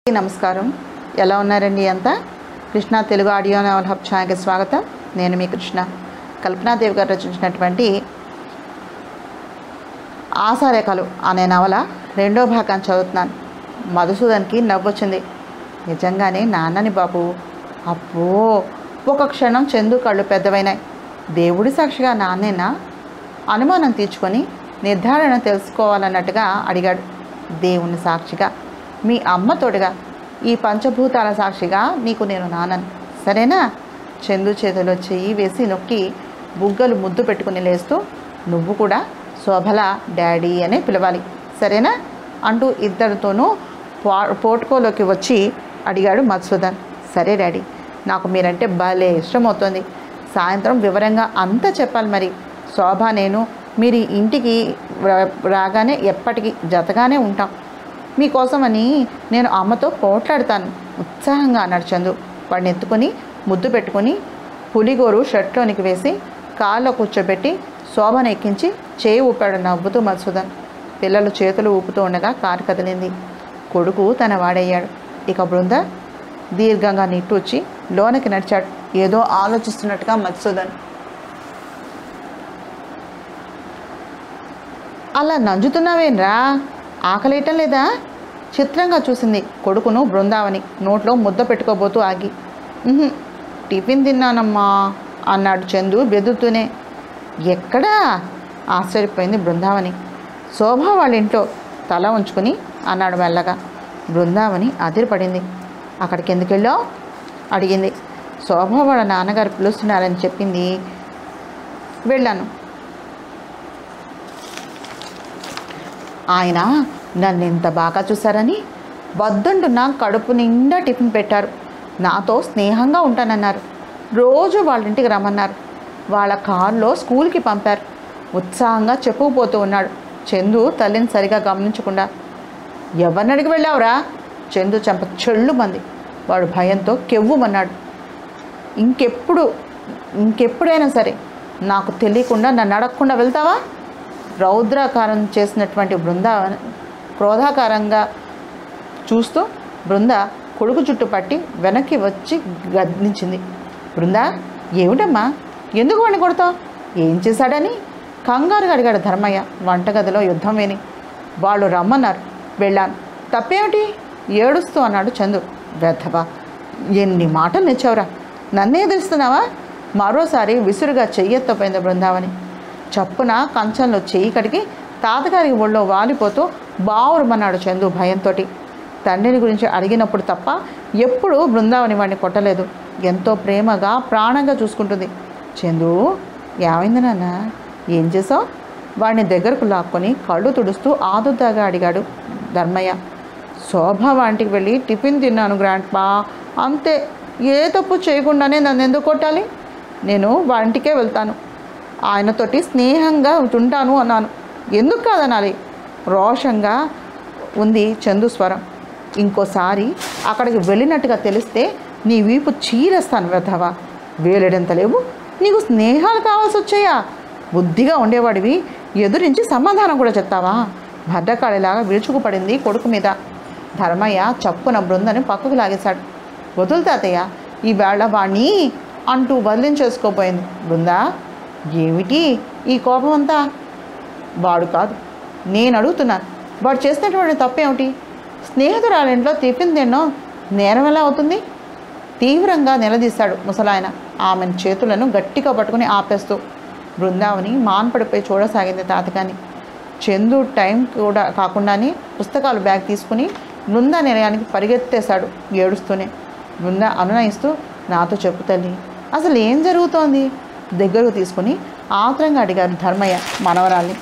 నమస్కారం ఎలా ఉన్నారండి అంతా Krishna Telugu audio novel hub ఛానల్కి స్వాగతం నేను మీ కృష్ణ కల్పనాదేవి గారు రచించినటువంటి ఆశారేఖలు అనే నవల రెండో భాగాన్ని చదువుతున్నాను మధుసూదన్కి నవ్వొచ్చింది నిజంగానే నాన్నని బాబు అబ్బో ఒక క్షణం చందు కళ్ళు పెద్దవైనాయి దేవుడి సాక్షిగా నాన్నేనా అనుమానం తీర్చుకొని నిర్ధారణ తెలుసుకోవాలన్నట్టుగా అడిగాడు దేవుని సాక్షిగా మీ అమ్మ తోడుగా ఈ పంచభూతాల సాక్షిగా నీకు నేను నానను సరేనా చందు చేతిలో చెయ్యి వేసి నొక్కి బుగ్గలు ముద్దు పెట్టుకుని లేస్తూ నువ్వు కూడా శోభల డాడీ అనే పిలవాలి సరేనా అంటూ ఇద్దరితోనూ పో పోర్టుకోలోకి వచ్చి అడిగాడు మధుసూదన్ సరే డాడీ నాకు మీరంటే భలే ఇష్టమవుతుంది సాయంత్రం వివరంగా అంతా చెప్పాలి మరి శోభ నేను మీరు ఈ ఇంటికి రా- రాగానే ఎప్పటికీ జతగానే ఉంటాం మీకోసమని నేను అమ్మతో పోట్లాడతాను ఉత్సాహంగా అన్నాడు చందు వాడిని ఎత్తుకొని ముద్దు పెట్టుకొని పులిగోరు షర్ట్లోనికి వేసి కాళ్ళలో కూర్చోబెట్టి శోభను ఎక్కించి చేయి ఊపాడు నవ్వుతూ మధుసూదన్ పిల్లలు చేతులు ఊపుతూ ఉండగా కారు కదిలింది కొడుకు తన వాడయ్యాడు ఇక బృంద దీర్ఘంగా నిట్టూచి లోనకి నడిచాడు ఏదో ఆలోచిస్తున్నట్టుగా మధుసూదన్ అలా నంజుతున్నావేంరా ఆకలేయటం లేదా చిత్రంగా చూసింది కొడుకును బృందావని నోట్లో ముద్ద పెట్టుకోబోతూ ఆగి "ఉహుం, టిఫిన్ తిన్నానమ్మా అన్నాడు చందు బెదురుతూనే ఎక్కడా ఆశ్చర్యపోయింది బృందావని శోభ వాళ్ళ ఇంట్లో తల ఉంచుకుని అన్నాడు మెల్లగా బృందావని అదిరిపడింది అక్కడికి ఎందుకు వెళ్ళావు అడిగింది శోభ వాళ్ళ నాన్నగారు పిలుస్తున్నారని చెప్పింది వెళ్ళాను ఆయన నన్ను ఎంత బాగా చూశారని వద్దంటున్న కడుపు నిండా టిఫిన్ పెట్టారు నాతో స్నేహంగా ఉంటానన్నారు రోజు వాళ్ళ ఇంటికి రమ్మన్నారు వాళ్ళ కారులో స్కూల్కి పంపారు ఉత్సాహంగా చెప్పుకుపోతూ ఉన్నాడు చందు తల్లిని సరిగా గమనించకుండా ఎవరిని అడిగి వెళ్ళావురా చందు చెంప చెళ్ళు మంది వాడు భయంతో కెవ్వుమన్నాడు ఇంకెప్పుడు ఇంకెప్పుడైనా సరే నాకు తెలియకుండా నన్ను అడగకుండా వెళ్తావా రౌద్రాకారం చేసినటువంటి బృంద క్రోధాకారంగా చూస్తూ బృంద కొడుకు చుట్టు పట్టి వెనక్కి వచ్చి గద్దించింది బృంద ఏమిటమ్మా ఎందుకు వాడిని కొడతావు ఏం చేశాడని కంగారుగా అడిగాడు ధర్మయ్య వంటగదిలో యుద్ధం విని వాళ్ళు రమ్మన్నారు వెళ్ళాను తప్పేమిటి ఏడుస్తూ అన్నాడు చందు వెధవా ఎన్ని మాటలు నెచ్చావురా నన్నే ఎదురుస్తున్నావా మరోసారి విసురుగా చెయ్యెత్తపోయింది బృందావని చప్పున కంచంలో చెయ్యి కడిగి తాతగారి ఒళ్ళో వాలిపోతూ బావురమన్నాడు చందు భయంతో తండ్రిని గురించి అడిగినప్పుడు తప్ప ఎప్పుడూ బృందావని వాడిని కొట్టలేదు ఎంతో ప్రేమగా ప్రాణంగా చూసుకుంటుంది చందు ఏమైంది నాన్న ఏం చేసావు వాడిని దగ్గరకు లాక్కొని కళ్ళు తుడుస్తూ ఆదుర్దాగా అడిగాడు ధర్మయ్య శోభ వాంటికి వెళ్ళి టిఫిన్ తిన్నాను గ్రాండ్ పా అంతే ఏ తప్పు చేయకుండానే నన్ను ఎందుకు కొట్టాలి నేను వాంటికే వెళ్తాను ఆయనతోటి స్నేహంగా ఉంటుంటాను అన్నాను ఎందుకు కాదనాలి రోషంగా ఉంది చందు స్వరం ఇంకోసారి అక్కడికి వెళ్ళినట్టుగా తెలిస్తే నీ వీపు చీరేస్తాను వెధవా వేలెడంత లేవు నీకు స్నేహాలు కావాల్సి వచ్చాయా బుద్ధిగా ఉండేవాడివి ఎదురించి సమాధానం కూడా చెప్తావా భద్రకాళిలాగా విరుచుకుపడింది కొడుకు మీద ధర్మయ్య చప్పున బృందని పక్కకు లాగేశాడు వదులు తాతయ్య ఈవేళ వాణ్ణి అంటూ వదిలించేసుకోపోయింది బృందా ఏమిటి ఈ కోపం అంతా వాడు కాదు నేను అడుగుతున్నాను వాడు చేసినటువంటి తప్పేమిటి స్నేహితురాలింట్లో టిఫిన్ తినడం నేరం ఎలా అవుతుంది తీవ్రంగా నిలదీశాడు ముసలాయన ఆమెను చేతులను గట్టిగా పట్టుకుని ఆపేస్తూ బృందావని మాన్పడిపోయి చూడసాగింది తాతగాని చందు టైం కూడా కాకుండానే పుస్తకాలు బ్యాగ్ తీసుకుని బృందా నిలయానికి పరిగెత్తేశాడు ఏడుస్తూనే బృంద అనునయిస్తూ నాతో చెప్పు తల్లి అసలు ఏం జరుగుతోంది దగ్గరకు తీసుకుని ఆత్రంగా అడిగారు ధర్మయ్య మనవరాల్ని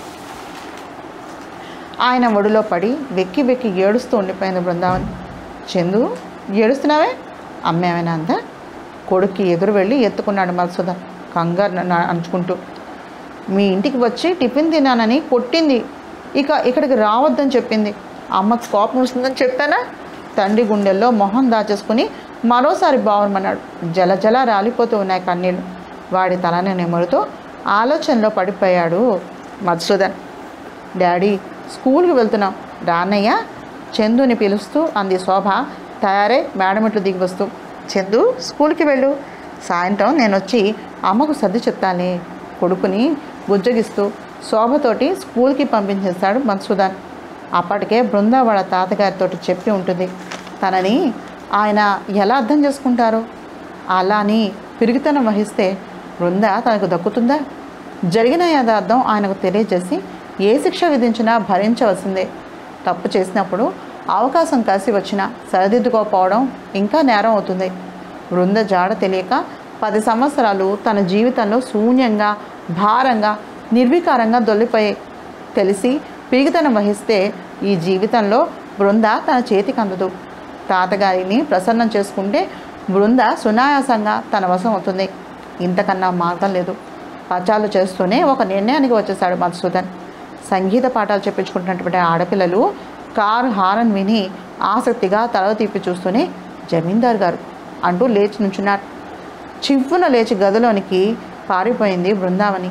ఆయన ఒడిలో పడి వెక్కి వెక్కి ఏడుస్తూ ఉండిపోయింది బృందావని చందు ఏడుస్తున్నావే అమ్మేమైనా అంతా కొడుక్కి ఎదురు వెళ్ళి ఎత్తుకున్నాడు మధుసూదన్ కంగారు నన్ను అంచుకుంటూ మీ ఇంటికి వచ్చి టిఫిన్ తిన్నానని కొట్టింది ఇక ఇక్కడికి రావద్దని చెప్పింది అమ్మకు కోపం వస్తుందని చెప్పానా తండ్రి గుండెల్లో మొహం దాచేసుకుని మరోసారి బావమన్నాడు జల జల రాలిపోతూ ఉన్నాయి కన్నీళ్ళు వాడి తలని నెమరుతూ ఆలోచనలో పడిపోయాడు మధుసూదన్ డాడీ స్కూల్కి వెళ్తున్నాం రానయ్య చందుని పిలుస్తూ అంది శోభ తయారై మేడం ఇట్లు దిగి వస్తూ చందు స్కూల్కి వెళ్ళు సాయంత్రం నేను వచ్చి అమ్మకు సర్ది చెప్తానే కొడుకుని బుజ్జగిస్తూ శోభతోటి స్కూల్కి పంపించేస్తాడు మధుసూదన్ అప్పటికే బృందా వాళ్ళ తాతగారితో చెప్పి ఉంటుంది తనని ఆయన ఎలా అర్థం చేసుకుంటారు అలా అని పిరిగితనం వహిస్తే బృంద తనకు దక్కుతుందా జరిగిన యథార్థం ఆయనకు తెలియజేసి ఏ శిక్ష విధించినా భరించవలసిందే తప్పు చేసినప్పుడు అవకాశం కలిసి వచ్చినా సరిదిద్దుకోకపోవడం ఇంకా నేరం అవుతుంది బృంద జాడ తెలియక పది సంవత్సరాలు తన జీవితంలో శూన్యంగా భారంగా నిర్వికారంగా దొల్లిపోయాయి తెలిసి పిరిగితనం వహిస్తే ఈ జీవితంలో బృంద తన చేతికి అందదు తాతగారిని ప్రసన్నం చేసుకుంటే బృంద సునాయాసంగా తన వశం అవుతుంది ఇంతకన్నా మార్గం లేదు పచాలు చేస్తూనే ఒక నిర్ణయానికి వచ్చేశాడు మధుసూదన్ సంగీత పాఠాలు చెప్పించుకుంటున్నటువంటి ఆడపిల్లలు కారు హారన్ విని ఆసక్తిగా తల తిప్పి చూస్తూనే జమీందార్ గారు అంటూ లేచి నుంచున్నారు చివ్వున లేచి గదిలోనికి పారిపోయింది బృందావని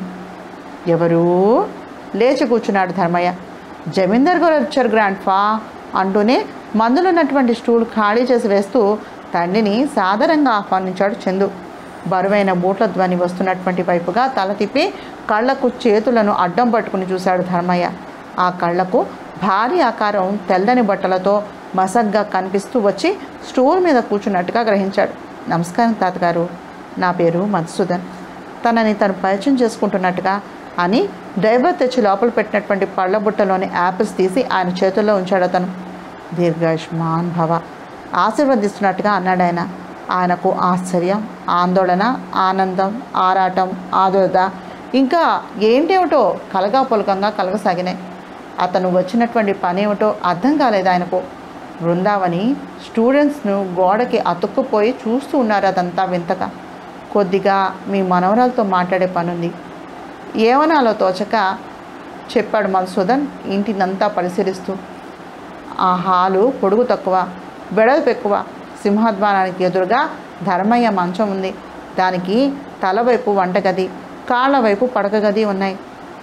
ఎవరు లేచి కూర్చున్నాడు ధర్మయ్య జమీందార్ గారు వచ్చారు గ్రాండ్ ఫా అంటూనే మందులో ఉన్నటువంటి స్టూల్ ఖాళీ చేసి వేస్తూ తండ్రిని సాదరంగా ఆహ్వానించాడు చందు బరువైన బూట్ల ధ్వని వస్తున్నటువంటి వైపుగా తల తిప్పి కళ్ళకు చేతులను అడ్డం పట్టుకుని చూశాడు ధర్మయ్య ఆ కళ్ళకు భారీ ఆకారం తెల్లని బట్టలతో మసగ్గా కనిపిస్తూ వచ్చి స్టూల్ మీద కూర్చున్నట్టుగా గ్రహించాడు నమస్కారం తాతగారు నా పేరు మధుసూదన్ తనని తను పరిచయం చేసుకుంటున్నట్టుగా అని డ్రైవర్ తెచ్చి లోపల పెట్టినటువంటి పళ్ళ బుట్టలోని యాపిల్స్ తీసి ఆయన చేతుల్లో ఉంచాడు అతను దీర్ఘాయుష్మాన్ భవ ఆశీర్వదిస్తున్నట్టుగా అన్నాడు ఆయన ఆయనకు ఆశ్చర్యం ఆందోళన ఆనందం ఆరాటం ఆదురత ఇంకా ఏంటేమిటో కలగా పొలకంగా కలగసాగినాయి అతను వచ్చినటువంటి పని ఏమిటో అర్థం కాలేదు ఆయనకు బృందావని స్టూడెంట్స్ను గోడకి అతుక్కుపోయి చూస్తూ ఉన్నారు అదంతా వింతగా కొద్దిగా మీ మనవరాలతో మాట్లాడే పనుంది ఏమనాలో తోచక చెప్పాడు మధుసూదన్ ఇంటినంతా పరిశీలిస్తూ ఆ హాలు పొడుగు తక్కువ వెడల్పు ఎక్కువ సింహద్వారానికి ఎదురుగా ధర్మయ్య మంచం ఉంది దానికి తల వైపు వంటగది కాళ్ళ వైపు పడక గది ఉన్నాయి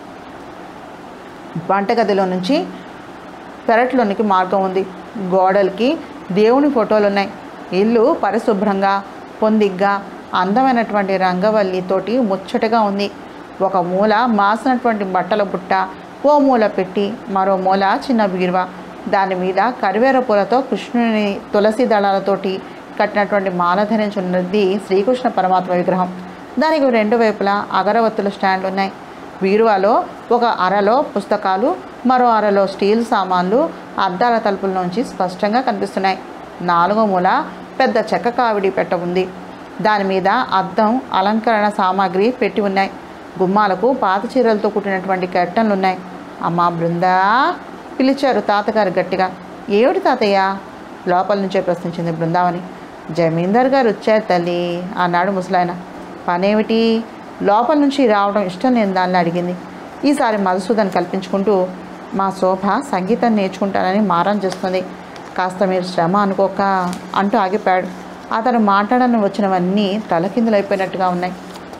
వంటగదిలో నుంచి పెరట్లోనికి మార్గం ఉంది గోడలకి దేవుని ఫోటోలు ఉన్నాయి ఇల్లు పరిశుభ్రంగా పొందిగ్గా అందమైనటువంటి రంగవల్లితోటి ముచ్చటగా ఉంది ఒక మూల మాసినటువంటి బట్టల బుట్ట ఓ మూల పెట్టి మరో మూల చిన్న బీరువా దాని మీద కరివేర పూలతో కృష్ణుని తులసి దళాలతోటి కట్టినటువంటి మాల ధరించున్నది శ్రీకృష్ణ పరమాత్మ విగ్రహం దానికి రెండు వైపులా అగరవత్తుల స్టాండ్ ఉన్నాయి బీరువాలో ఒక అరలో పుస్తకాలు మరో అరలో స్టీల్ సామాన్లు అద్దాల తలుపుల నుంచి స్పష్టంగా కనిపిస్తున్నాయి నాలుగో మూల పెద్ద చెక్క కావిడి పెట్ట ఉంది దాని మీద అద్దం అలంకరణ సామాగ్రి పెట్టి ఉన్నాయి గుమ్మాలకు పాత చీరలతో కుట్టినటువంటి కర్టన్లు ఉన్నాయి అమ్మా బృందా పిలిచారు తాతగారు గట్టిగా ఏమిటి తాతయ్య లోపల నుంచే ప్రశ్నించింది బృందావని జమీందార్ గారు వచ్చారు తల్లి అన్నాడు ముసలాయన పనేమిటి లోపల నుంచి రావడం ఇష్టం లేని దాన్ని అడిగింది ఈసారి మధుసూదన్ కల్పించుకుంటూ మా శోభ సంగీతం నేర్చుకుంటానని మారం చేస్తుంది కాస్త మీరు శ్రమ అనుకోక అంటూ ఆగిపోయాడు అతను మాట్లాడని వచ్చినవన్నీ తలకిందులైపోయినట్టుగా ఉన్నాయి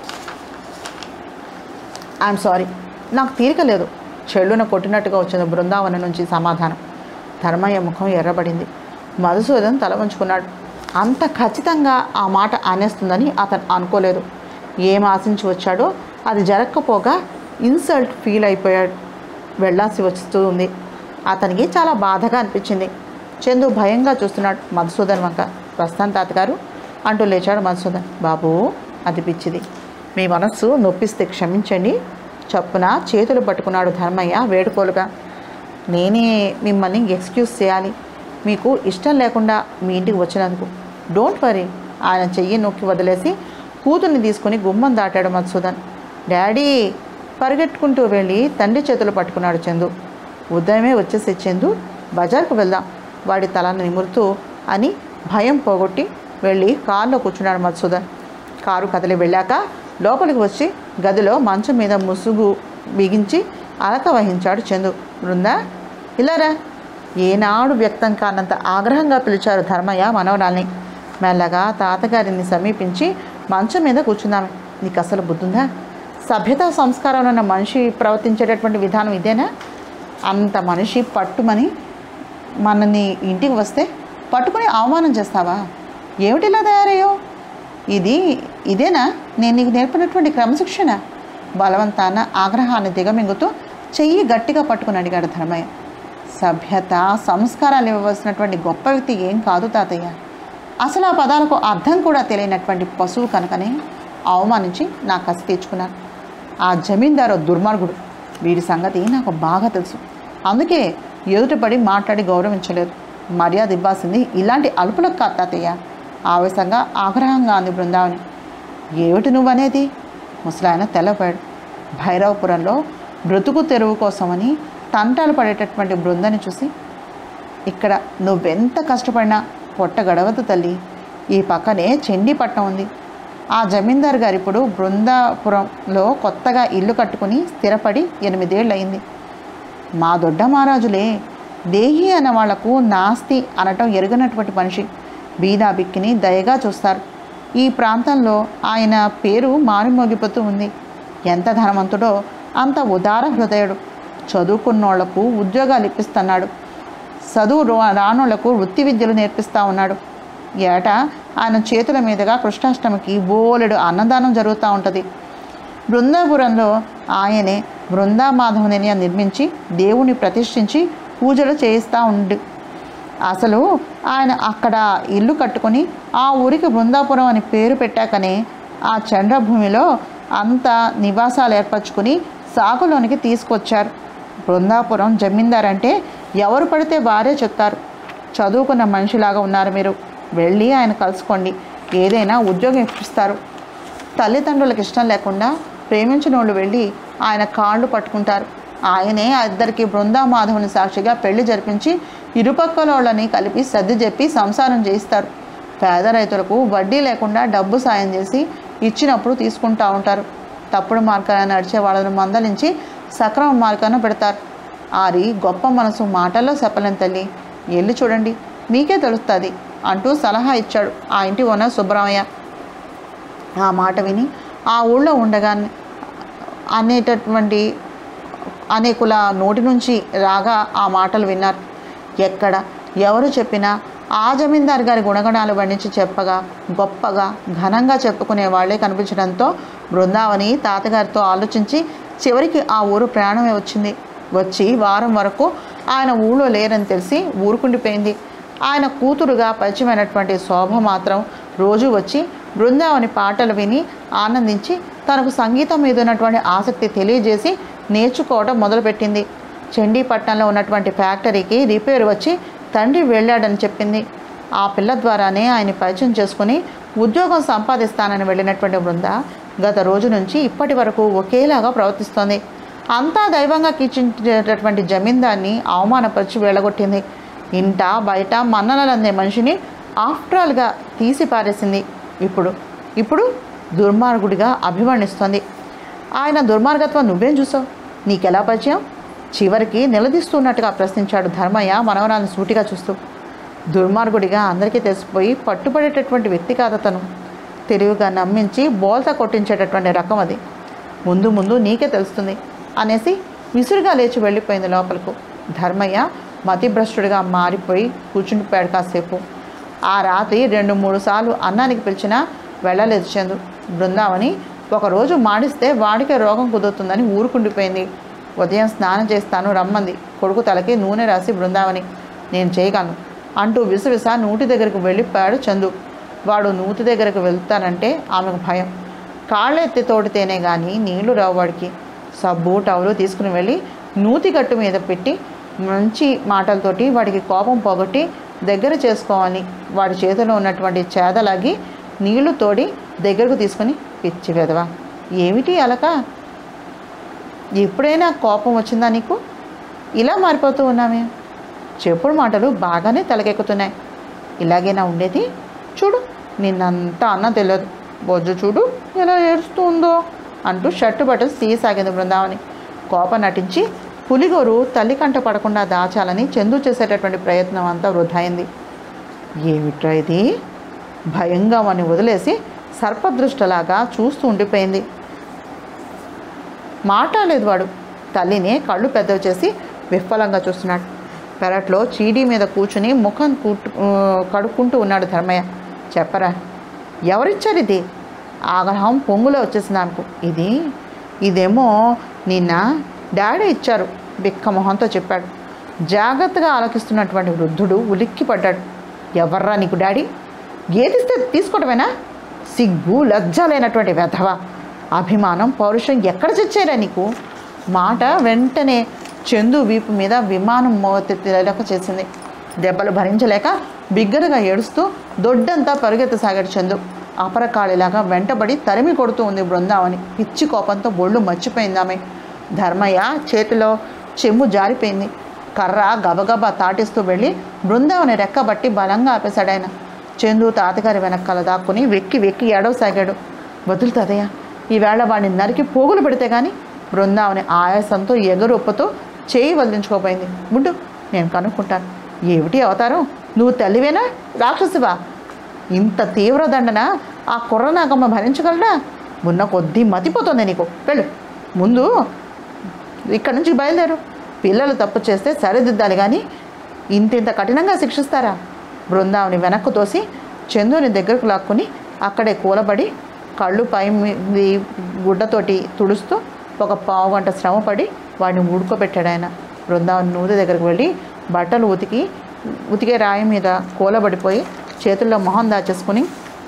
ఐఎమ్ సారీ నాకు తీరిక లేదు చెల్లున కొట్టినట్టుగా వచ్చింది బృందావనం నుంచి సమాధానం ధర్మయ్య ముఖం ఎర్రబడింది మధుసూదన్ తల ఉంచుకున్నాడు అంత ఖచ్చితంగా ఆ మాట అనేస్తుందని అతను అనుకోలేదు ఏం ఆశించి వచ్చాడో అది జరగకపోగా ఇన్సల్ట్ ఫీల్ అయిపోయాడు వెళ్ళాల్సి వస్తూ ఉంది అతనికి చాలా బాధగా అనిపించింది చందు భయంగా చూస్తున్నాడు మధుసూదన్ వంక వస్తాను తాతగారు అంటూ లేచాడు మధుసూదన్ బాబు అది పిచ్చిది మీ మనస్సు నొప్పిస్తే క్షమించండి చప్పున చేతులు పట్టుకున్నాడు ధర్మయ్య వేడుకోలుగా నేనే మిమ్మల్ని ఎక్స్క్యూజ్ చేయాలి మీకు ఇష్టం లేకుండా మీ ఇంటికి వచ్చినందుకు డోంట్ వరీ ఆయన చెయ్యి నొక్కి వదిలేసి కూతుర్ని తీసుకుని గుమ్మం దాటాడు మధుసూదన్ డాడీ పరిగెట్టుకుంటూ వెళ్ళి తండ్రి చేతులు పట్టుకున్నాడు చందు ఉదయమే వచ్చేసి చందు బజార్కు వెళ్దాం వాడి తలను నిమురుతూ అని భయం పోగొట్టి వెళ్ళి కారులో కూర్చున్నాడు మధుసూదన్ కారు కదిలి వెళ్ళాక లోపలికి వచ్చి గదిలో మంచం మీద ముసుగు బిగించి అలక వహించాడు చందు బృందా ఇలారా ఏనాడు వ్యక్తం కానంత ఆగ్రహంగా పిలిచారు ధర్మయ్య మనవరాల్ని మెల్లగా తాతగారిని సమీపించి మంచం మీద కూర్చుందామే నీకు అసలు బుద్ధుందా సభ్యత సంస్కారంలో ఉన్న మనిషి ప్రవర్తించేటటువంటి విధానం ఇదేనా అంత మనిషి పట్టుమని మనని ఇంటికి వస్తే పట్టుకుని అవమానం చేస్తావా ఏమిటిలా తయారయ్యో ఇది ఇదేనా నేను నీకు నేర్పినటువంటి క్రమశిక్షణ బలవంతాన ఆగ్రహాన్ని దిగమింగుతూ చెయ్యి గట్టిగా పట్టుకుని అడిగాడు ధర్మయ్య సభ్యత సంస్కారాలు ఇవ్వవలసినటువంటి గొప్ప వ్యక్తి ఏం కాదు తాతయ్య అసలు ఆ పదాలకు అర్థం కూడా తెలియనటువంటి పశువు కనుకనే అవమానించి నా కసి తీర్చుకున్నాను ఆ జమీందారు దుర్మార్గుడు వీడి సంగతి నాకు బాగా తెలుసు అందుకే ఎదుటపడి మాట్లాడి గౌరవించలేదు మర్యాద ఇవ్వాల్సింది ఇలాంటి అలుపులకు కాదు తాతయ్య ఆవేశంగా ఆగ్రహంగా అంది బృందావని ఏమిటి నువ్వనేది ముసలాయన తెల్లపోయాడు భైరవపురంలో బ్రతుకు తెరువు కోసమని తంటాలు పడేటటువంటి బృందని చూసి ఇక్కడ నువ్వెంత కష్టపడినా పొట్ట గడవదు తల్లి ఈ పక్కనే చెండిపట్నం ఉంది ఆ జమీందార్ గారు ఇప్పుడు బృందాపురంలో కొత్తగా ఇల్లు కట్టుకుని స్థిరపడి ఎనిమిదేళ్ళు అయింది మా దొడ్డ మహారాజులే దేహి అన్న వాళ్లకు నాస్తి అనటం ఎరుగనటువంటి మనిషి బీదా బిక్కిని దయగా చూస్తారు ఈ ప్రాంతంలో ఆయన పేరు మారుమోగిపోతూ ఉంది ఎంత ధనవంతుడో అంత ఉదార హృదయుడు చదువుకున్నోళ్లకు ఉద్యోగాలు ఇప్పిస్తున్నాడు చదువు రా- రానోళ్లకు వృత్తి విద్యలు నేర్పిస్తూ ఉన్నాడు ఏటా ఆయన చేతుల మీదుగా కృష్ణాష్టమికి బోలెడు అన్నదానం జరుగుతూ ఉంటుంది బృందాపురంలో ఆయనే బృందామాధవుని నిర్మించి దేవుని ప్రతిష్ఠించి పూజలు చేయిస్తూ ఉండు అసలు ఆయన అక్కడ ఇల్లు కట్టుకొని ఆ ఊరికి బృందాపురం అని పేరు పెట్టాకనే ఆ చంద్రభూమిలో అంత నివాసాలు ఏర్పరచుకుని సాగులోనికి తీసుకొచ్చారు బృందాపురం జమీందార్ అంటే ఎవరు పడితే వారే చెప్తారు చదువుకున్న మనిషిలాగా ఉన్నారు మీరు వెళ్ళి ఆయన కలుసుకోండి ఏదైనా ఉద్యోగం ఇప్పిస్తారు తల్లిదండ్రులకు ఇష్టం లేకుండా ప్రేమించిన వాళ్ళు వెళ్ళి ఆయన కాళ్ళు పట్టుకుంటారు ఆయనే ఆ ఇద్దరికి బృందామాధవుని సాక్షిగా పెళ్లి జరిపించి ఇరుపక్కల వాళ్ళని కలిపి సర్ది చెప్పి సంసారం చేయిస్తారు పేద రైతులకు వడ్డీ లేకుండా డబ్బు సాయం చేసి ఇచ్చినప్పుడు తీసుకుంటా ఉంటారు తప్పుడు మార్గాన నడిచే వాళ్ళను మందలించి సక్రమ మార్గాన పెడతారు ఆరి గొప్ప మనసు మాటల్లో చెప్పలేం తల్లి వెళ్ళి చూడండి మీకే తెలుస్తుంది అంటూ సలహా ఇచ్చాడు ఆ ఇంటి ఓనర్ సుబ్బరామయ్య ఆ మాట విని ఆ ఊళ్ళో ఉండగానే అనేటటువంటి అనేకుల నోటి నుంచి రాగా ఆ మాటలు విన్నారు ఎక్కడ ఎవరు చెప్పినా ఆ జమీందార్ గారి గుణగణాలు వర్ణించి చెప్పగా గొప్పగా ఘనంగా చెప్పుకునే వాళ్ళే కనిపించడంతో బృందావని తాతగారితో ఆలోచించి చివరికి ఆ ఊరు ప్రయాణమే వచ్చింది వచ్చి వారం వరకు ఆయన ఊళ్ళో లేరని తెలిసి ఊరుకుండిపోయింది ఆయన కూతురుగా పరిచయమైనటువంటి శోభ మాత్రం రోజు వచ్చి బృందావని పాటలు విని ఆనందించి తనకు సంగీతం మీద ఉన్నటువంటి ఆసక్తి తెలియజేసి నేర్చుకోవడం మొదలుపెట్టింది చండీపట్నంలో ఉన్నటువంటి ఫ్యాక్టరీకి రిపేర్ వచ్చి తండ్రి వెళ్ళాడని చెప్పింది ఆ పిల్ల ద్వారానే ఆయన పరిచయం చేసుకుని ఉద్యోగం సంపాదిస్తానని వెళ్ళినటువంటి బృంద గత రోజు నుంచి ఇప్పటి వరకు ఒకేలాగా ప్రవర్తిస్తోంది అంతా దైవంగా కీర్చించేటటువంటి జమీందార్ని అవమానపరిచి వెళ్ళగొట్టింది ఇంట బయట మన్ననలు అందే మనిషిని ఆఫ్టర్ ఆల్గా తీసి పారేసింది ఇప్పుడు ఇప్పుడు దుర్మార్గుడిగా అభివర్ణిస్తోంది ఆయన దుర్మార్గత్వం నువ్వేం చూసావు నీకెలా పరిచయం చివరికి నిలదీస్తున్నట్టుగా ప్రశ్నించాడు ధర్మయ్య మనవరాన్ని సూటిగా చూస్తూ దుర్మార్గుడిగా అందరికీ తెలిసిపోయి పట్టుబడేటటువంటి వ్యక్తి కాదు అతను తెలివిగా నమ్మించి బోల్తా కొట్టించేటటువంటి రకం అది ముందు ముందు నీకే తెలుస్తుంది అనేసి విసురుగా లేచి వెళ్ళిపోయింది లోపలకు ధర్మయ్య మతిభ్రష్టుడిగా మారిపోయి కూర్చుండిపోయాడు కాసేపు ఆ రాత్రి రెండు మూడు సార్లు అన్నానికి పిలిచినా వెళ్ళలేదు చందు బృందావని ఒకరోజు మాడిస్తే వాడికే రోగం కుదురుతుందని ఊరుకుండిపోయింది ఉదయం స్నానం చేస్తాను రమ్మంది కొడుకు తలకి నూనె రాసి బృందావని నేను చేయగలను అంటూ విసవిస నూటి దగ్గరికి వెళ్ళిపోయాడు చందు వాడు నూతి దగ్గరకు వెళ్తానంటే ఆమెకు భయం కాళ్ళెత్తి తోడితేనే కానీ నీళ్లు రావు వాడికి సబ్బు టవలు తీసుకుని వెళ్ళి నూతి గట్టు మీద పెట్టి మంచి మాటలతోటి వాడికి కోపం పోగొట్టి దగ్గర చేసుకోవాలి వాడి చేతిలో ఉన్నటువంటి చేదలాగి నీళ్లు తోడి దగ్గరకు తీసుకుని పిచ్చి వెదవా ఏమిటి అలక ఎప్పుడైనా కోపం వచ్చిందా నీకు ఇలా మారిపోతూ ఉన్నామే చెప్పుడు మాటలు బాగానే తలకెక్కుతున్నాయి ఇలాగేనా ఉండేది చూడు నిన్నంతా అన్న తెలియదు బొజ్జు చూడు ఎలా ఏడుస్తూ ఉందో అంటూ షర్టు బట్టలు తీయసాగింది బృందావని కోపం నటించి పులిగోరు తల్లి కంట పడకుండా దాచాలని చందు చేసేటటువంటి ప్రయత్నం అంతా వృధాయింది ఏమిట్రా ఇది భయంగా వాడిని వదిలేసి సర్పదృష్టలాగా చూస్తూ ఉండిపోయింది మాట్లాడలేదు వాడు తల్లిని కళ్ళు పెద్దవి చేసి విఫలంగా చూస్తున్నాడు పెరట్లో చీడీ మీద కూర్చుని ముఖం కుట్టు ఆ, కడుక్కుంటూ ఉన్నాడు ధర్మయ్య చెప్పరా ఎవరిచ్చారు ఇది ఆగ్రహం పొంగులో వచ్చేసింది నాకు ఇది ఇదేమో నిన్న డాడీ ఇచ్చారు బిక్క మొహంతో చెప్పాడు జాగ్రత్తగా ఆలోకిస్తున్నటువంటి వృద్ధుడు ఉలిక్కి పడ్డాడు ఎవర్రా నీకు డాడీ ఏదిస్తే తీసుకోవడమేనా సిగ్గు లజ్జ లేనటువంటి వెధవ అభిమానం పౌరుషం ఎక్కడ చచ్చారా నీకు మాట వెంటనే చందు వీపు మీద విమానం మోతెత్తేలాగా చేసింది దెబ్బలు భరించలేక బిగ్గరగా ఏడుస్తూ దొడ్డంతా పరుగెత్తసాగాడు చందు అపరకాళిలాగా వెంటబడి తరిమి కొడుతూ ఉంది బృందావని పిచ్చి కోపంతో బొళ్ళు మర్చిపోయింది ఆమె ధర్మయ్య చేతిలో చెంబు జారిపోయింది కర్ర గబగబా తాటిస్తూ వెళ్ళి బృందావని రెక్కబట్టి బలంగా ఆపేశాడు ఆయన చందు తాతగారి వెనకాల దాక్కుని వెక్కి వెక్కి ఏడవసాగాడు వదులు తాతయ్య ఈవేళ వాడిని నరికి పోగులు పెడితే కానీ బృందావని ఆయాసంతో ఎగరొప్పుతో చేయి వదిలించుకోపోయింది ముందు నేను కనుక్కుంటాను ఏమిటి అవతారం నువ్వు తల్లివేనా రాక్షసువా ఇంత తీవ్ర దండన ఆ కుర్రనాగమ్మ భరించగలడా ఉన్న కొద్దీ మతిపోతుంది నీకు వెళ్ళు ముందు ఇక్కడ నుంచి బయలుదేరు పిల్లలు తప్పు చేస్తే సరిదిద్దాలి కానీ ఇంతింత కఠినంగా శిక్షిస్తారా బృందావని వెనక్కు తోసి చందుని దగ్గరకు లాక్కుని అక్కడే కూలబడి కళ్ళు పై మీ గుడ్డతోటి తుడుస్తూ ఒక పావు గంట శ్రమపడి వాడిని ఊడుకోబెట్టాడు ఆయన బృందావని నూనె దగ్గరికి వెళ్ళి బట్టలు ఉతికి ఉతికే రాయి మీద కూలబడిపోయి చేతుల్లో మొహం దాచేసుకుని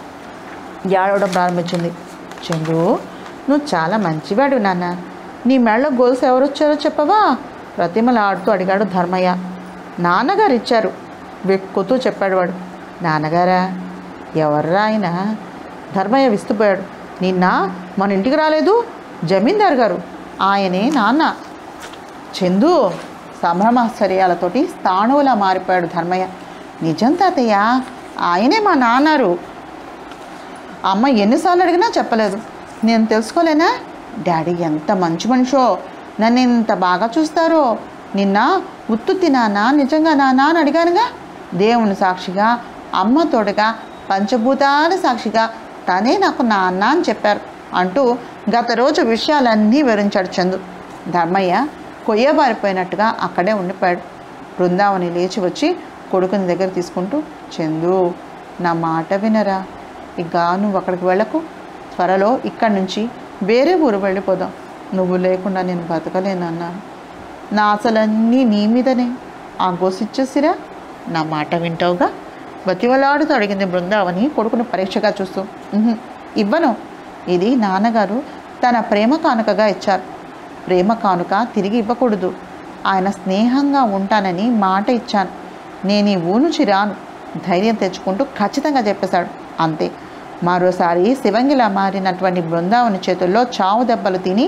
ఏడవడం ప్రారంభించింది చందు నువ్వు చాలా మంచివాడు నాన్న నీ మెళ్ళ గొలుసు ఎవరు వచ్చారో చెప్పవా ప్రతిమలాడుతూ అడిగాడు ధర్మయ్య నాన్నగారు ఇచ్చారు వెక్కుతూ చెప్పాడు వాడు నాన్నగారా ఎవర్రా ఆయన ధర్మయ్య విస్తుపోయాడు నిన్న మన ఇంటికి రాలేదు జమీందార్ గారు ఆయనే నాన్న చందు సంభ్రమాశ్చర్యాలతోటి స్థాణువులా మారిపోయాడు ధర్మయ్య నిజం తాతయ్య ఆయనే మా నాన్నారు అమ్మ ఎన్నిసార్లు అడిగినా చెప్పలేదు నేను తెలుసుకోలేనా డాడీ ఎంత మంచి మనిషో నన్ను ఇంత బాగా చూస్తారో నిన్న ఉత్తుత్తి నానా నిజంగా నానా అని అడిగానుగా దేవుని సాక్షిగా అమ్మ తోడుగా పంచభూతాల సాక్షిగా తనే నాకు నాన్న అని చెప్పారు అంటూ గత రోజు విషయాలన్నీ వివరించాడు చందు ధర్మయ్య కొయ్యబారిపోయినట్టుగా అక్కడే ఉండిపోయాడు బృందావని లేచి వచ్చి కొడుకుని దగ్గర తీసుకుంటూ చందు నా మాట వినరా ఇక నువ్వు అక్కడికి వెళ్ళకు త్వరలో ఇక్కడి నుంచి వేరే ఊరు వెళ్ళిపోదాం నువ్వు లేకుండా నేను బతకలేను అన్నాను నా ఆశలన్నీ నీ మీదనే ఆ గోసిచ్చేసిరా నా మాట వింటావుగా బతివలాడుతూ అడిగింది బృందావని కొడుకును పరీక్షగా చూస్తూ "ఉహుం, ఇవ్వను ఇది నాన్నగారు తన ప్రేమ కానుకగా ఇచ్చారు ప్రేమ కానుక తిరిగి ఇవ్వకూడదు ఆయన స్నేహంగా ఉంటానని మాట ఇచ్చాను నేను ఈ ఊరు నుంచి రాను ధైర్యం తెచ్చుకుంటూ ఖచ్చితంగా చెప్పేశాడు అంతే మరోసారి శివంగిలా మారినటువంటి బృందావని చేతుల్లో చావు దెబ్బలు తిని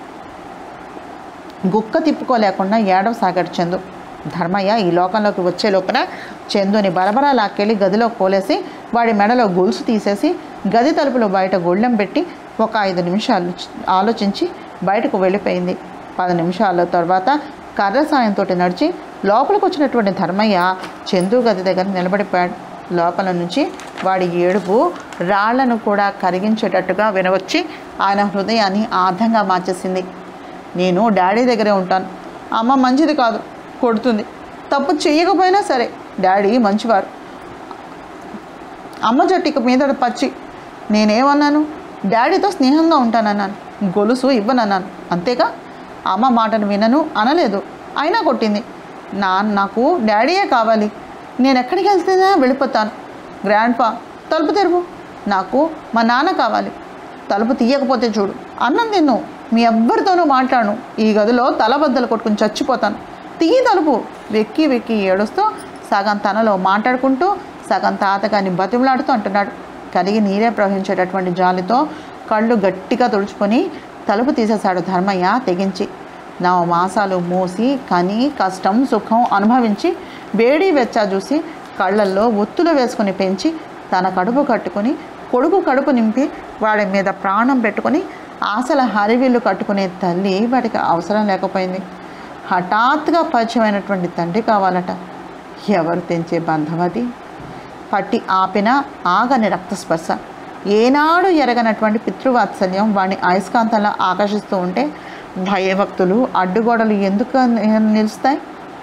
గుక్క తిప్పుకోలేకుండా ఏడవసాగాడు చందు ధర్మయ్య ఈ లోకంలోకి వచ్చే లోపల చందుని బరబరా లాక్కెళ్ళి గదిలో కోలేసి వాడి మెడలో గొలుసు తీసేసి గది తలుపులో బయట గొళ్ళెం పెట్టి ఒక ఐదు నిమిషాలు చ- ఆలోచించి బయటకు వెళ్ళిపోయింది పది నిమిషాల తర్వాత కర్ర సాయంతో నడిచి లోపలికి వచ్చినటువంటి ధర్మయ్య చందు గది దగ్గర నిలబడిపోయాడు లోపల నుంచి వాడి ఏడుపు రాళ్లను కూడా కరిగించేటట్టుగా వినవచ్చి ఆయన హృదయాన్ని ఆర్ధంగా మార్చేసింది నేను డాడీ దగ్గరే ఉంటాను అమ్మ మంచిది కాదు కొడుతుంది తప్పు చేయకపోయినా సరే డాడీ మంచివారు అమ్మ జట్టిక మీద పచ్చి నేనేమన్నాను డాడీతో స్నేహంగా ఉంటానన్నాను గొలుసు ఇవ్వనన్నాను అంతేగా అమ్మ మాటను వినను అనలేదు అయినా కొట్టింది నా నాకు డాడీయే కావాలి నేను ఎక్కడికి వెళ్తున్నా వెళ్ళిపోతాను గ్రాండ్ పా తలుపు తెరువు నాకు మా నాన్న కావాలి తలుపు తీయకపోతే చూడు అన్నం తిన్ను మీ ఎవ్వరితోనూ మాట్లాడను ఈ గదిలో తలబద్దలు కొట్టుకుని చచ్చిపోతాను తీయి తలుపు వెక్కి వెక్కి ఏడుస్తూ సగం తనలో మాట్లాడుకుంటూ సగం తాతగారిని బతిమలాడుతూ అంటున్నాడు కలిగి నీరే ప్రవహించేటటువంటి జాలితో కళ్ళు గట్టిగా తుడుచుకొని తలుపు తీసేశాడు ధర్మయ్య తెగించి నవ మాసాలు మూసి కని కష్టం సుఖం అనుభవించి వేడి వెచ్చ చూసి కళ్ళల్లో ఒత్తులు వేసుకుని పెంచి తన కడుపు కట్టుకొని కొడుకు కడుపు నింపి వాడి మీద ప్రాణం పెట్టుకొని ఆశల హరివిల్లు కట్టుకునే తల్లి వాడికి అవసరం లేకపోయింది హఠాత్తుగా పరిచయమైనటువంటి తండ్రి కావాలట ఎవరు తెంచే బంధం అది పట్టి ఆపిన ఆగని రక్తస్పర్శ ఏనాడు ఎరగనటువంటి పితృవాత్సల్యం వాడిని అయస్కాంతంలో ఆకర్షిస్తూ ఉంటే భయభక్తులు అడ్డుగోడలు ఎందుకు ని- నిలుస్తాయి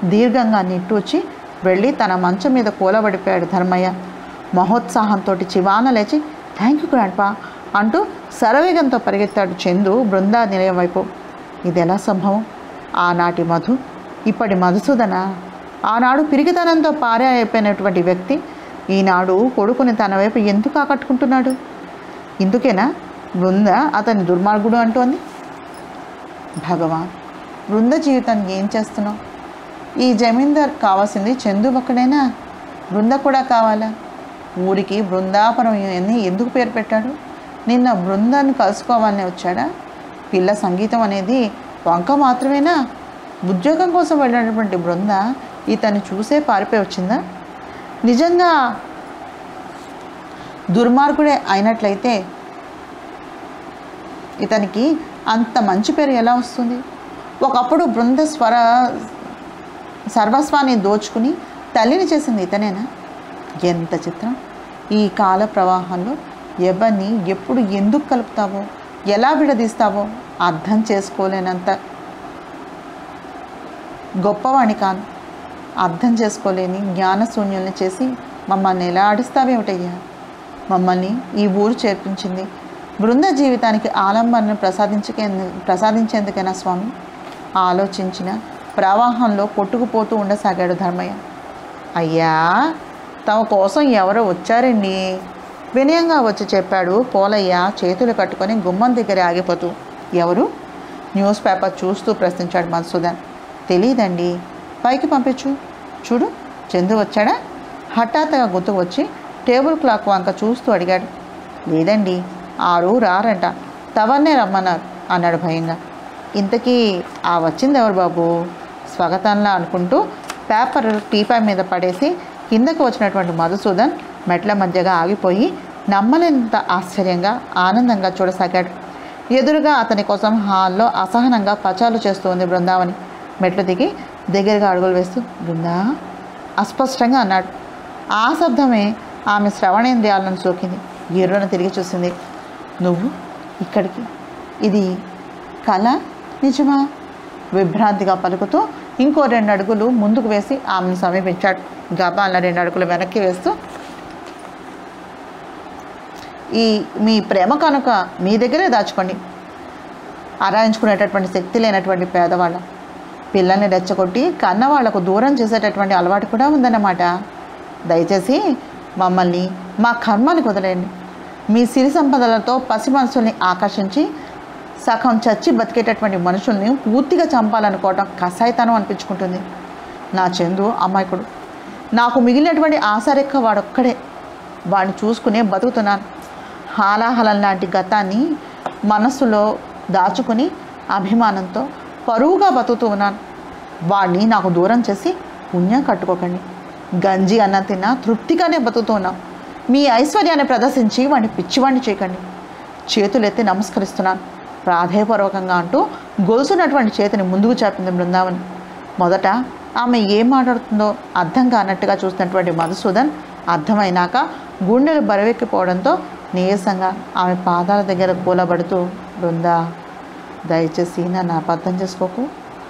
దీర్ఘంగా నిట్టూచి వెళ్ళి తన మంచం మీద కూలబడిపోయాడు ధర్మయ్య మహోత్సాహంతో చివాన లేచి థ్యాంక్ యూ గ్రాండ్పా అంటూ శరవేగంతో పరిగెత్తాడు చందు బృందా నిలయం వైపు ఇది ఎలా సంభవం ఆనాటి మధు ఇప్పటి మధుసూదన ఆనాడు పిరిగితనంతో పారే అయిపోయినటువంటి వ్యక్తి ఈనాడు కొడుకుని తన వైపు ఎందుకు ఆకట్టుకుంటున్నాడు ఇందుకేనా బృంద అతని దుర్మార్గుడు అంటోంది భగవాన్ బృంద జీవితానికి ఏం చేస్తున్నావు ఈ జమీందార్ కావాల్సింది చందు ఒక్కడైనా బృంద కూడా కావాలా ఊరికి బృందాపురం అని ఎందుకు పేరు పెట్టాడు నిన్న బృందాన్ని కలుసుకోవాలని వచ్చాడా పిల్ల సంగీతం అనేది వంక మాత్రమేనా ఉద్యోగం కోసం వెళ్ళినటువంటి బృంద ఇతన్ని చూసే పారిపోయి వచ్చిందా నిజంగా దుర్మార్గుడే అయినట్లయితే ఇతనికి అంత మంచి పేరు ఎలా వస్తుంది ఒకప్పుడు బృంద స్వర సర్వస్వాన్ని దోచుకుని తల్లిని చేసింది ఇతనేనా ఎంత చిత్రం ఈ కాల ప్రవాహంలో ఎవరిని ఎప్పుడు ఎందుకు కలుపుతావో ఎలా విడదీస్తావో అర్థం చేసుకోలేనంత గొప్పవాణి కాను అర్థం చేసుకోలేని జ్ఞానశూన్యుల్ని చేసి మమ్మల్ని ఎలా ఆడిస్తావేమిటయ్యా మమ్మల్ని ఈ ఊరు చేర్పించింది బృంద జీవితానికి ఆలంబనను ప్రసాదించకే ప్రసాదించేందుకైనా స్వామి ఆలోచించిన ప్రవాహంలో కొట్టుకుపోతూ ఉండసాగాడు ధర్మయ్య అయ్యా తమ కోసం ఎవరో వచ్చారండి వినయంగా వచ్చి చెప్పాడు పోలయ్య చేతులు కట్టుకొని గుమ్మం దగ్గర ఆగిపోతూ ఎవరు న్యూస్ పేపర్ చూస్తూ ప్రశ్నించాడు మధుసూదన్ తెలియదండి పైకి పంపించు చూడు చందు వచ్చాడా హఠాత్తుగా గుర్తుకు వచ్చి టేబుల్ క్లాక్ వంక చూస్తూ అడిగాడు లేదండి ఆరు రారంట తవన్నే రమ్మన్నారు అన్నాడు భయంగా ఇంతకీ ఆ వచ్చింది ఎవరు బాబు స్వాగతంలా అనుకుంటూ పేపర్ టీపై మీద పడేసి కిందకు వచ్చినటువంటి మధుసూదన్ మెట్ల మధ్యగా ఆగిపోయి నమ్మలేనంత ఆశ్చర్యంగా ఆనందంగా చూడసాగాడు ఎదురుగా అతని కోసం హాల్లో అసహనంగా పచాలు చేస్తూ ఉంది బృందావని మెట్లు దిగి దగ్గరగా అడుగులు వేస్తూ బృందా అస్పష్టంగా అన్నాడు ఆ శబ్దమే ఆమె శ్రవణేంద్రియాలను సోకింది గిర్రున తిరిగి చూసింది నువ్వు ఇక్కడికి ఇది కళ నిజమా విభ్రాంతిగా పలుకుతూ ఇంకో రెండు అడుగులు ముందుకు వేసి ఆమెను సమీపించాడు గబాల రెండు అడుగులు వెనక్కి వేస్తూ ఈ మీ ప్రేమ కనుక మీ దగ్గరే దాచుకోండి ఆరాయించుకునేటటువంటి శక్తి లేనటువంటి పేదవాళ్ళం పిల్లల్ని రెచ్చగొట్టి కన్నవాళ్లకు దూరం చేసేటటువంటి అలవాటు కూడా ఉందన్నమాట దయచేసి మమ్మల్ని మా కర్మాన్ని కుదలేండి మీ సిరి సంపదలతో పసి మనసుల్ని ఆకర్షించి సగం చచ్చి బతికేటటువంటి మనుషుల్ని పూర్తిగా చంపాలనుకోవటం కసాయితనం అనిపించుకుంటుంది నా చందు అమాయకుడు నాకు మిగిలినటువంటి ఆశారెక్క వాడొక్కడే వాడిని చూసుకునే బతుకుతున్నాను హాలాహలం లాంటి గతాన్ని మనస్సులో దాచుకుని అభిమానంతో పరువుగా బతుకుతూ ఉన్నాను వాడిని నాకు దూరం చేసి పుణ్యం కట్టుకోకండి గంజి అన్న తిన్నా తృప్తిగానే బతుకుతూ ఉన్నాం మీ ఐశ్వర్యాన్ని ప్రదర్శించి వాడిని పిచ్చివాడిని చేయకండి చేతులెత్తి నమస్కరిస్తున్నాను ప్రాధేయపూర్వకంగా అంటూ గొలుసున్నటువంటి చేతిని ముందుకు చాపింది బృందావని మొదట ఆమె ఏం మాట్లాడుతుందో అర్థం కానట్టుగా చూసినటువంటి మధుసూదన్ అర్థమైనాక గుండెలు బరువెక్కిపోవడంతో నీరసంగా ఆమె పాదాల దగ్గర కూలబడుతూ బృందా దయచేసి నన్ను అబద్ధం చేసుకోకు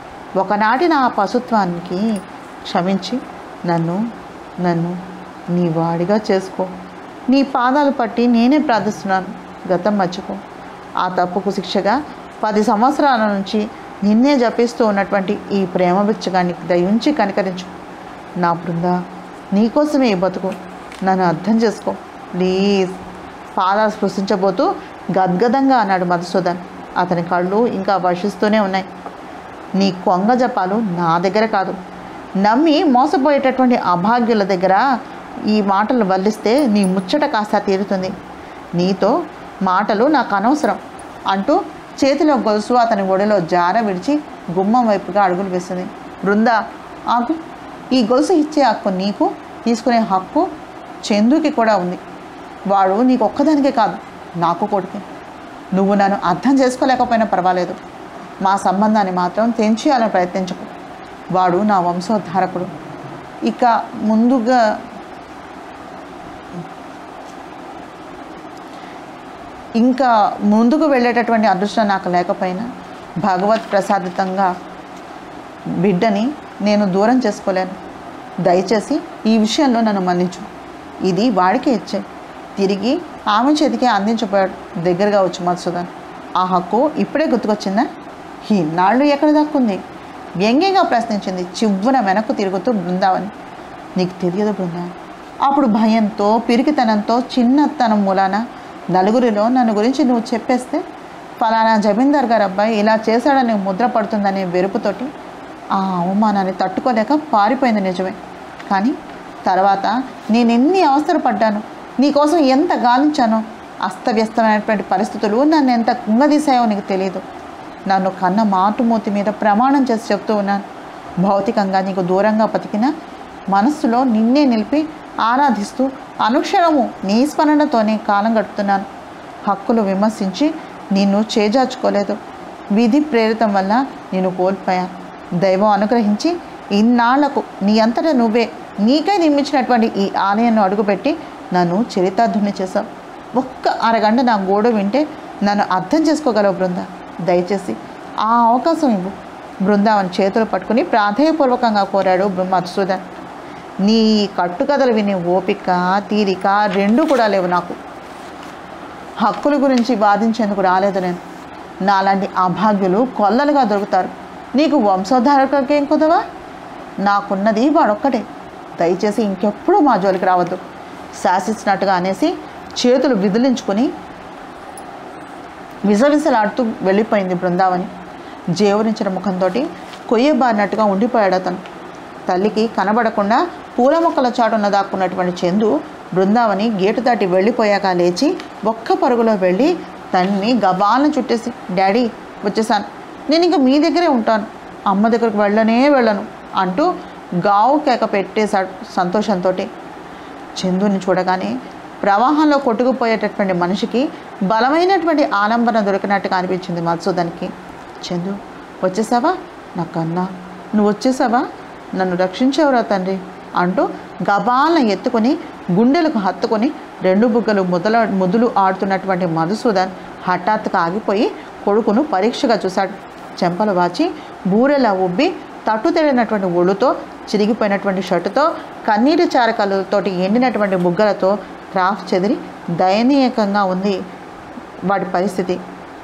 ఒకనాటి నా పశుత్వానికి క్షమించి నన్ను నన్ను నీ వాడిగా చేసుకో నీ పాదాలు పట్టి నేనే ప్రార్థిస్తున్నాను గతం మర్చిపో ఆ తప్పుకు శిక్షగా పది సంవత్సరాల నుంచి నిన్నే జపిస్తూ ఉన్నటువంటి ఈ ప్రేమ బిచ్చగాన్ని దయించి కనికరించు నా బృందా నీకోసమే ఈ బతుకు నన్ను అర్థం చేసుకో ప్లీజ్ పాదాలు స్పృశించబోతూ గద్గదంగా అన్నాడు మధుసూదన్ అతని కళ్ళు ఇంకా వర్షిస్తూనే ఉన్నాయి నీ కొంగ జపాలు నా దగ్గర కాదు నమ్మి మోసపోయేటటువంటి అభాగ్యుల దగ్గర ఈ మాటలు వల్లిస్తే నీ ముచ్చట కాస్త తీరుతుంది నీతో మాటలు నాకు అనవసరం అంటూ చేతిలో గొలుసు అతని ఒడిలో జార విడిచి గుమ్మం వైపుగా అడుగులు వేస్తుంది బృందా ఆగు ఈ గొలుసు ఇచ్చే హక్కు నీకు తీసుకునే హక్కు చందుకి కూడా ఉంది వాడు నీకు ఒక్కదానికే కాదు నాకు కొడుకే నువ్వు నన్ను అర్థం చేసుకోలేకపోయినా పర్వాలేదు మా సంబంధాన్ని మాత్రం తెంచేయాలని ప్రయత్నించకు వాడు నా వంశోద్ధారకుడు ఇక ముందుగా ఇంకా ముందుకు వెళ్ళేటటువంటి అదృష్టం నాకు లేకపోయినా భగవత్ ప్రసాదితంగా బిడ్డని నేను దూరం చేసుకోలేను దయచేసి ఈ విషయంలో నన్ను మన్నించు ఇది వాడికే ఇచ్చే తిరిగి ఆమె చేతికి అందించబోయాడు దగ్గరగా వచ్చి మధుసూదన్ ఆ హక్కు ఇప్పుడే గుర్తుకొచ్చిందా ఇన్నాళ్ళు ఎక్కడ దక్కుంది వ్యంగ్యంగా ప్రశ్నించింది చివ్వున వెనక్కు తిరుగుతూ బృందావని నీకు తెలియదు బృందా అప్పుడు భయంతో పిరికితనంతో చిన్నతనం మూలాన నలుగురిలో నన్ను గురించి నువ్వు చెప్పేస్తే ఫలానా జమీందార్ గారు అబ్బాయి ఇలా చేశాడని ముద్ర పడుతుందనే వెరుపుతోటి ఆ అవమానాన్ని తట్టుకోలేక పారిపోయింది నిజమే కానీ తర్వాత నేను ఎన్ని అవసరం పడ్డాను నీకోసం ఎంత గాలించానో అస్తవ్యస్తమైనటువంటి పరిస్థితులు నన్ను ఎంత కుంగదీశాయో నీకు తెలియదు నన్ను కన్న మాటుమూతి మీద ప్రమాణం చేసి చెప్తూ ఉన్నాను భౌతికంగా నీకు దూరంగా బతికిన మనస్సులో నిన్నే నిలిపి ఆరాధిస్తూ అనుక్షణము నీ స్మరణతోనే కాలం గడుపుతున్నాను హక్కులు విమర్శించి నిన్ను చేజార్చుకోలేదు విధి ప్రేరితం వల్ల నేను కోల్పోయాను దైవం అనుగ్రహించి ఇన్నాళ్లకు నీ అంతటా నువ్వే నీకై నిర్మించినటువంటి ఈ ఆలయాన్ని అడుగుపెట్టి నన్ను చరితార్థుని చేశావు ఒక్క అరగంట నా గోడు వింటే నన్ను అర్థం చేసుకోగలవు బృంద దయచేసి ఆ అవకాశం ఇవ్వు బృందావన్ చేతులు పట్టుకుని ప్రాధేయపూర్వకంగా కోరాడు బృ- మధుసూదన్ నీ కట్టుకథలు వినే ఓపిక తీరిక రెండూ కూడా లేవు నాకు హక్కుల గురించి వాదించేందుకు రాలేదు నేను నాలాంటి అభాగ్యులు కొల్లలుగా దొరుకుతారు నీకు వంశోద్ధారకేం కుదవా నాకున్నది వాడొక్కటే దయచేసి ఇంకెప్పుడు మా జోలికి రావద్దు శాసించినట్టుగా అనేసి చేతులు విదిలించుకొని విసవిసలాడుతూ వెళ్ళిపోయింది బృందావని జేవరించిన ముఖంతో కొయ్యబారినట్టుగా ఉండిపోయాడు అతను తల్లికి కనబడకుండా పూల మొక్కల చాటున దాక్కున్నటువంటి చందు బృందావని గేటు దాటి వెళ్ళిపోయాక లేచి ఒక్క పరుగులో వెళ్ళి తన్ని గబాలను చుట్టేసి డాడీ వచ్చేసాను నేను ఇంకా మీ దగ్గరే ఉంటాను అమ్మ దగ్గరకు వెళ్ళనే వెళ్ళను అంటూ గావు కేక పెట్టేశాడు సంతోషంతో చందుని చూడగానే ప్రవాహంలో కొట్టుకుపోయేటటువంటి మనిషికి బలమైనటువంటి ఆలంబన దొరికినట్టుగా అనిపించింది మధుసూదన్కి చందు వచ్చేసావా నా కన్నా నువ్వు వచ్చేసావా నన్ను రక్షించావురా తండ్రి అంటూ గబాలను ఎత్తుకొని గుండెలకు హత్తుకొని రెండు బుగ్గలు ముదల ముదులు ఆడుతున్నటువంటి మధుసూదన్ హఠాత్తుగా ఆగిపోయి కొడుకును పరీక్షగా చూశాడు చెంపలు వాచి బూరెలా ఉబ్బి తట్టు తెలియనటువంటి ఒళ్ళుతో చిరిగిపోయినటువంటి షర్టుతో కన్నీటి చారకలతోటి ఎండినటువంటి బుగ్గలతో క్రాఫ్ చెదిరి దయనీయకంగా ఉంది వాడి పరిస్థితి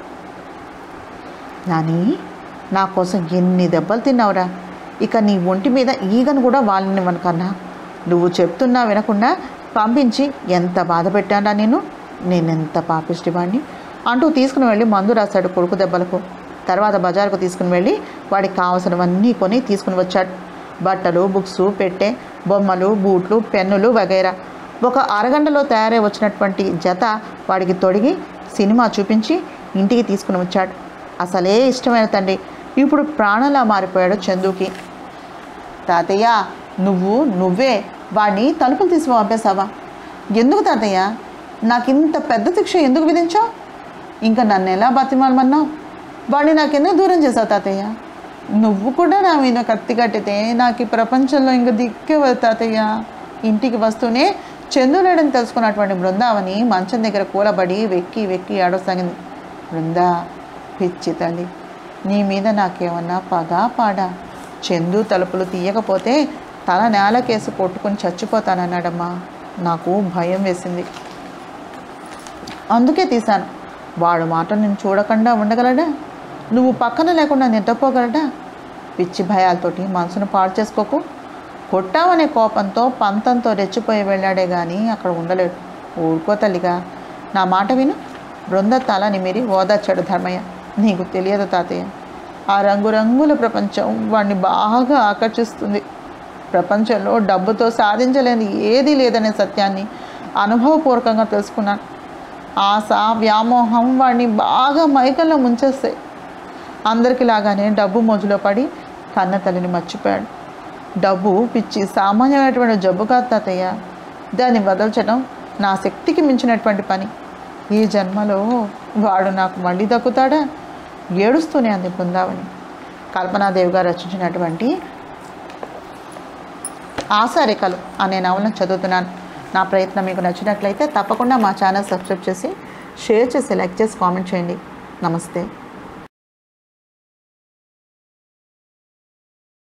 నాని నా కోసం ఎన్ని దెబ్బలు తిన్నావురా ఇక నీ ఒంటి మీద ఈగను కూడా వాళ్ళనివ్వను కన్నా నువ్వు చెప్తున్నా వినకుండా పంపించి ఎంత బాధ పెట్టానా నేను నేనెంత పాపిష్టివాడిని అంటూ తీసుకుని వెళ్ళి మందు రాశాడు కొడుకు దెబ్బలకు తర్వాత బజారుకు తీసుకుని వెళ్ళి వాడికి కావలసినవన్నీ కొని తీసుకుని వచ్చాడు బట్టలు బుక్స్ పెట్టె బొమ్మలు బూట్లు పెన్నులు వగైరా ఒక అరగంటలో తయారై వచ్చినటువంటి జత వాడికి తొడిగి సినిమా చూపించి ఇంటికి తీసుకుని వచ్చాడు అసలే ఇష్టమైన తండ్రి ఇప్పుడు ప్రాణంలా మారిపోయాడు చందుకి తాతయ్య నువ్వు నువ్వే వాడిని తలుపులు తీసి పంపేశావా ఎందుకు తాతయ్య నాకు ఇంత పెద్ద శిక్ష ఎందుకు విధించావు ఇంకా నన్ను ఎలా బతిమాలమన్నావు వాడిని నాకెందుకు దూరం చేశావు తాతయ్య నువ్వు కూడా నా మీద కత్తి కట్టితే నాకు ఈ ప్రపంచంలో ఇంక దిక్కేవదు తాతయ్య ఇంటికి వస్తూనే చందులేడని తెలుసుకున్నటువంటి బృందావని మంచం దగ్గర కూలబడి వెక్కి వెక్కి ఆడసాగింది బృందా పిచ్చి తల్లి నీ మీద నాకేమన్నా పగా పాడా చందు తలుపులు తీయకపోతే తల నేలకేసి కొట్టుకుని చచ్చిపోతానన్నాడమ్మా నాకు భయం వేసింది అందుకే తీశాను వాడు మాట నేను చూడకుండా ఉండగలడా నువ్వు పక్కన లేకుండా నిద్రపోగలడా పిచ్చి భయాలతోటి మనసును పాడు చేసుకోకు కొట్టామనే కోపంతో పంతంతో రెచ్చిపోయి వెళ్ళాడే కానీ అక్కడ ఉండలేడు ఊరుకో తల్లిగా నా మాట విను బృంద తల నిమిరి ఓదార్చాడు ధర్మయ్య నీకు తెలియదు తాతయ్య ఆ రంగురంగుల ప్రపంచం వాడిని బాగా ఆకర్షిస్తుంది ప్రపంచంలో డబ్బుతో సాధించలేని ఏదీ లేదనే సత్యాన్ని అనుభవపూర్వకంగా తెలుసుకున్నాను ఆశ వ్యామోహం వాడిని బాగా మైకల్లో ముంచేస్తాయి అందరికి లాగానే డబ్బు మోజులో పడి కన్న తల్లిని మర్చిపోయాడు డబ్బు పిచ్చి సామాన్యమైనటువంటి జబ్బు కాదు తాతయ్య దాన్ని వదల్చడం నా శక్తికి మించినటువంటి పని ఈ జన్మలో వాడు నాకు మళ్ళీ దక్కుతాడా ఏడుస్తూనే అంది బృందావని కల్పనాదేవి గారు రచించినటువంటి ఆశారేఖలు అనే నవలను చదువుతున్నాను నా ప్రయత్నం మీకు నచ్చినట్లయితే తప్పకుండా మా ఛానల్ సబ్స్క్రైబ్ చేసి షేర్ చేసి లైక్ చేసి కామెంట్ చేయండి నమస్తే